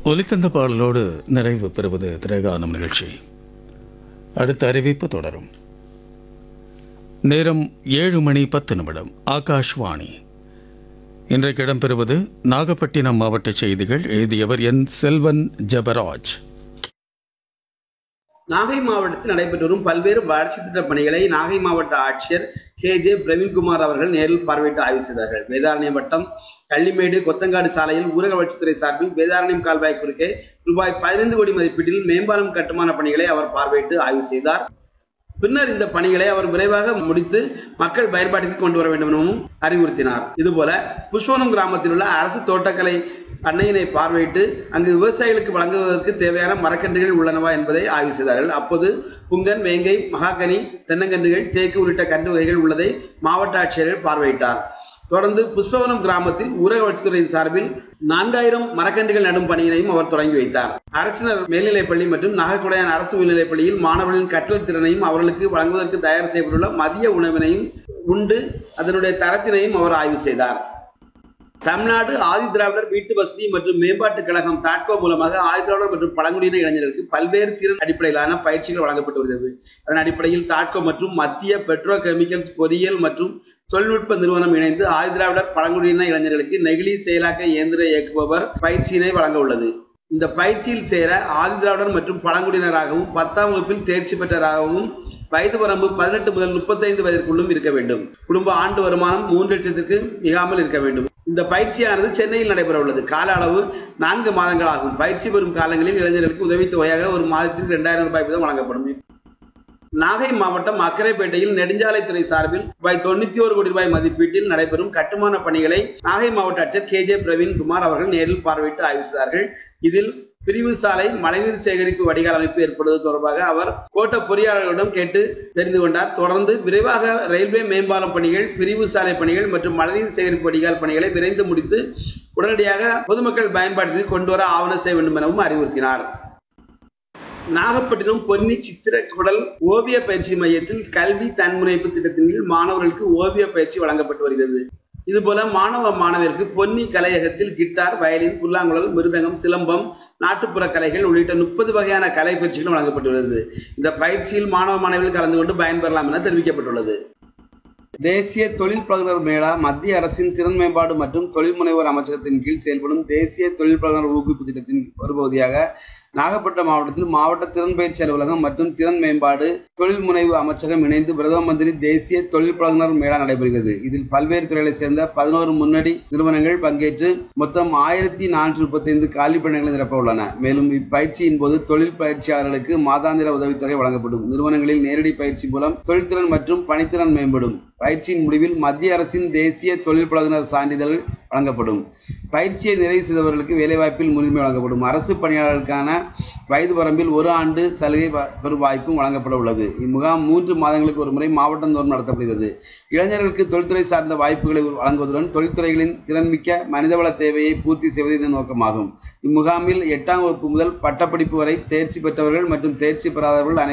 ஒலித்தந்த பாடலோடு நிறைவு பெறுவது திரைகானம் நிகழ்ச்சி அடுத்த அறிவிப்பு தொடரும் நேரம் ஏழு மணி பத்து நிமிடம் ஆகாஷ்வாணி இன்றைக்கு இடம்பெறுவது நாகப்பட்டினம் மாவட்ட செய்திகள் எழுதியவர் என் செல்வன் ஜபராஜ் நாகை மாவட்டத்தில் நடைபெற்று வரும் பல்வேறு வளர்ச்சி திட்ட பணிகளை நாகை மாவட்ட ஆட்சியர் கே ஜே பிரவீன்குமார் அவர்கள் நேரில் பார்வையிட்டு ஆய்வு செய்தார்கள் வேதாரண்யம் வட்டம் கள்ளிமேடு கொத்தங்காடு சாலையில் ஊரக வளர்ச்சித்துறை சார்பில் வேதாரண்யம் கால்வாய் குறுக்கே ரூபாய் பதினைந்து கோடி மதிப்பீட்டில் மேம்பாலம் கட்டுமான பணிகளை அவர் பார்வையிட்டு ஆய்வு செய்தார் பின்னர் இந்த பணிகளை அவர் விரைவாக முடித்து மக்கள் பயன்பாட்டிற்கு கொண்டு வர வேண்டும் எனவும் அறிவுறுத்தினார் இதுபோல புஷ்பவனம் கிராமத்தில் உள்ள அரசு தோட்டக்கலை அன்னையினை பார்வையிட்டு அங்கு விவசாயிகளுக்கு வழங்குவதற்கு தேவையான மரக்கன்றுகள் உள்ளனவா என்பதை ஆய்வு செய்தார்கள் அப்போது புங்கன் வேங்கை மகாகனி தென்னங்கன்றுகள் தேக்கு உள்ளிட்ட கன்று வகைகள் உள்ளதை மாவட்ட ஆட்சியர்கள் பார்வையிட்டார் தொடர்ந்து புஷ்பவனம் கிராமத்தில் ஊரக வளர்ச்சித்துறையின் சார்பில் நான்காயிரம் மரக்கன்றுகள் நடும் பணியினையும் அவர் தொடங்கி வைத்தார் அரசினர் மேல்நிலைப்பள்ளி மற்றும் நாகக்குடையான் அரசு மேல்நிலைப்பள்ளியில் மாணவர்களின் கற்றல் திறனையும் அவர்களுக்கு வழங்குவதற்கு தயார் செய்யப்பட்டுள்ள மதிய உணவினையும் உண்டு அதனுடைய தரத்தினையும் அவர் ஆய்வு செய்தார் தமிழ்நாடு ஆதி திராவிடர் வீட்டு வசதி மற்றும் மேம்பாட்டுக் கழகம் தாட்கோ மூலமாக ஆதி திராவிடர் மற்றும் பழங்குடியின இளைஞர்களுக்கு பல்வேறு திறன் அடிப்படையிலான பயிற்சிகள் வழங்கப்பட்டு வருகிறது அதன் அடிப்படையில் தாட்கோ மற்றும் மத்திய பெட்ரோ கெமிக்கல்ஸ் பொறியியல் மற்றும் தொழில்நுட்ப நிறுவனம் இணைந்து ஆதி திராவிடர் பழங்குடியின இளைஞர்களுக்கு நெகிழி செயலாக்க இயந்திர இயக்குபவர் பயிற்சியினை வழங்க உள்ளது இந்த பயிற்சியில் சேர ஆதி திராவிடர் மற்றும் பழங்குடியினராகவும் பத்தாம் வகுப்பில் தேர்ச்சி பெற்றவராகவும் வயது வரம்பு பதினெட்டு முதல் முப்பத்தைந்து வயதிற்குள்ளும் இருக்க வேண்டும் குடும்ப ஆண்டு வருமானம் மூன்று லட்சத்திற்கு மிகாமல் இருக்க வேண்டும் இந்த பயிற்சியானது சென்னையில் நடைபெற உள்ளது கால அளவு நான்கு மாதங்கள் ஆகும் பயிற்சி பெறும் காலங்களில் இளைஞர்களுக்கு உதவித்தொகையாக ஒரு மாதத்தில் இரண்டாயிரம் ரூபாய் வீதம் வழங்கப்படும் நாகை மாவட்டம் அக்கரைப்பேட்டையில் நெடுஞ்சாலைத்துறை சார்பில் ரூபாய் தொண்ணூத்தி ஒரு கோடி ரூபாய் மதிப்பீட்டில் நடைபெறும் கட்டுமான பணிகளை நாகை மாவட்ட ஆட்சியர் கே ஜே பிரவீன்குமார் அவர்கள் நேரில் பார்வையிட்டு ஆய்வு செய்தார்கள் இதில் பிரிவு சாலை மழைநீர் சேகரிப்பு வடிகால் அமைப்பு ஏற்படுவது தொடர்பாக அவர் கோட்ட பொறியாளர்களிடம் கேட்டு தெரிந்து கொண்டார் தொடர்ந்து விரைவாக ரயில்வே மேம்பாலம் பணிகள் பிரிவு சாலை பணிகள் மற்றும் மழைநீர் சேகரிப்பு வடிகால் பணிகளை விரைந்து முடித்து உடனடியாக பொதுமக்கள் பயன்பாட்டிற்கு கொண்டு வர ஆவணம் செய்ய வேண்டும் எனவும் அறிவுறுத்தினார் நாகப்பட்டினம் பொன்னி சித்திரக்குடல் ஓவிய பயிற்சி மையத்தில் கல்வி தன்முனைப்பு திட்டத்தின் கீழ் மாணவர்களுக்கு ஓவிய பயிற்சி வழங்கப்பட்டு வருகிறது இதுபோல மாணவ மாணவியருக்கு பொன்னி கலையகத்தில் கிட்டார் வயலின் புல்லாங்குழல் மிருதங்கம் சிலம்பம் நாட்டுப்புற கலைகள் உள்ளிட்ட முப்பது வகையான கலை பயிற்சிகள் வழங்கப்பட்டுள்ளது இந்த பயிற்சியில் மாணவ மாணவிகள் கலந்து கொண்டு பயன்பெறலாம் என தெரிவிக்கப்பட்டுள்ளது தேசிய தொழில் பழகுனர் மேளா மத்திய அரசின் திறன் மேம்பாடு மற்றும் தொழில் முனைவோர் அமைச்சகத்தின் கீழ் செயல்படும் தேசிய தொழில் பழகுனர் ஊக்குவிப்பு திட்டத்தின் ஒரு பகுதியாக நாகப்பட்டினம் மாவட்டத்தில் மாவட்ட திறன் பயிற்சி அலுவலகம் மற்றும் திறன் மேம்பாடு தொழில் முனைவு அமைச்சகம் இணைந்து பிரதம மந்திரி தேசிய தொழில் பழகுனர் மேளா நடைபெறுகிறது இதில் பல்வேறு துறைகளைச் சேர்ந்த பதினோரு முன்னணி நிறுவனங்கள் பங்கேற்று மொத்தம் ஆயிரத்தி நானூற்றி முப்பத்தைந்து காலி பணிகளை நிரப்ப உள்ளன மேலும் இப்பயிற்சியின் போது தொழில் பயிற்சியாளர்களுக்கு மாதாந்திர உதவித்தொகை வழங்கப்படும் நிறுவனங்களில் நேரடி பயிற்சி மூலம் தொழில்திறன் மற்றும் பணித்திறன் மேம்படும் பயிற்சியின் முடிவில் மத்திய அரசின் தேசிய தொழில் பழகுனர் சான்றிதழ் வழங்கப்படும் பயிற்சியை நிறைவு செய்தவர்களுக்கு வேலைவாய்ப்பில் முன்னுரிமை வழங்கப்படும் அரசு பணியாளர்களுக்கான வயது வரம்பில் ஒரு ஆண்டு சலுகை வ- பெறும் வாய்ப்பும் வழங்கப்பட உள்ளது இம்முகாம் மூன்று மாதங்களுக்கு ஒரு முறை மாவட்டந்தோறும் நடத்தப்படுகிறது இளைஞர்களுக்கு தொழில்துறை சார்ந்த வாய்ப்புகளை வழங்குவதுடன் தொழில்துறைகளின் திறன்மிக்க மனிதவள தேவையை பூர்த்தி செய்வது இதன் நோக்கமாகும் இம்முகாமில் எட்டாம் வகுப்பு முதல் பட்டப்படிப்பு வரை தேர்ச்சி பெற்றவர்கள் மற்றும் தேர்ச்சி பெறாதவர்கள் அனை